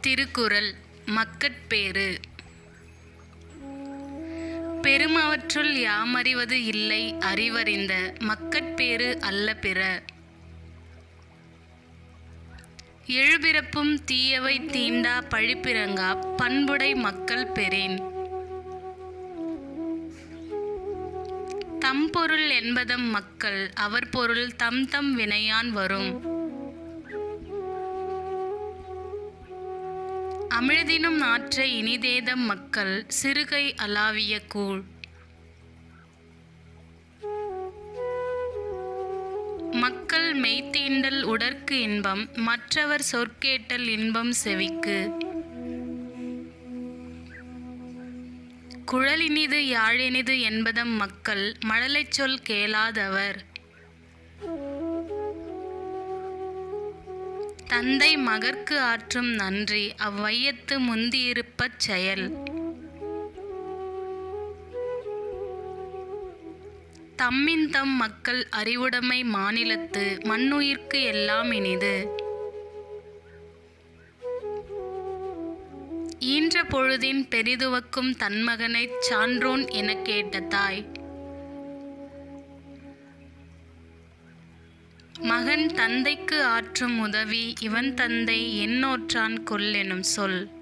திருக்குறள் மக்கட்பேறு பெருமவற்றுள் யாமறிவது இல்லை அறிவறிந்த மக்கட்பேறு அல்ல பிற எழுபிறப்பும் தீயவை தீண்டா பழிப்பிறங்கா பண்புடை மக்கள் பெறேன் தம் பொருள் என்பதம் மக்கள் அவர் பொருள் தம் தம் வினையான் வரும் அமிழ்தினும் நாற்ற இனிதேதம் மக்கள் சிறுகை அலாவிய கூழ் மக்கள் மெய்த்தீண்டல் உடற்கு இன்பம் மற்றவர் சொற்கேட்டல் இன்பம் செவிக்கு குழலினிது யாழினிது என்பதம் மக்கள் மழலைச் சொல் கேளாதவர் தந்தை மகற்கு ஆற்றும் நன்றி அவ்வையத்து முந்தியிருப்பச் செயல் தம்மின் தம் மக்கள் அறிவுடைமை மாநிலத்து மண்ணுயிர்க்கு எல்லாம் இனிது ஈன்ற பொழுதின் பெரிதுவக்கும் தன்மகனைச் சான்றோன் எனக் கேட்ட தாய் மகன் தந்தைக்கு ஆற்றும் உதவி இவன் தந்தை என்னோற்றான் கொல்லெனும் சொல்